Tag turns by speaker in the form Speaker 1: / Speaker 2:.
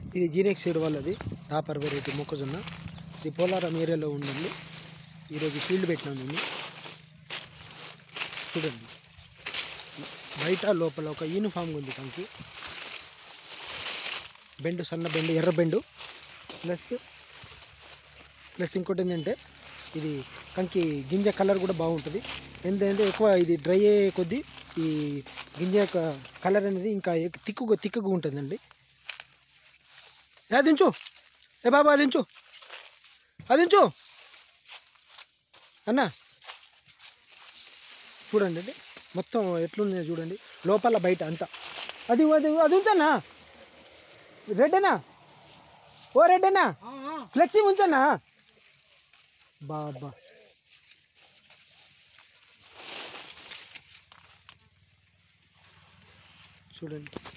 Speaker 1: ఇది Genex seed వాళ్ళది Dapper variety మొక్కజొన్న ఇది పోలారం ఏరియాలో ఉండండి ఈరోజు ఫీల్డ్ పెట్టినాం దీన్ని చూడండి బయట లోపల ఒక యూనిఫామ్ ఉంది కంకి బెండు సన్న బెండు ఎర్ర బెండు ప్లస్ ప్లస్ ఇంకోటి ఏంటంటే ఇది కంకి గింజ కలర్ కూడా బాగుంటుంది ఎందుకంటే ఎక్కువ ఇది డ్రై అయ్యే కొద్దీ ఈ గింజ యొక్క కలర్ అనేది ఇంకా ఎక్- తిక్కుగా తిక్కుగా ఉంటుందండి ఏ దించు ఏ బాబా దించు అదించు అన్న చూడండి అండి మొత్తం ఎట్లుంది చూడండి లోపల బయట అంతా అది అది అది ఉంచన్నా రెడ్డేనా ఓ రెడ్డేనా ఫ్లెక్సీ ఉంచన్నా బాబా చూడండి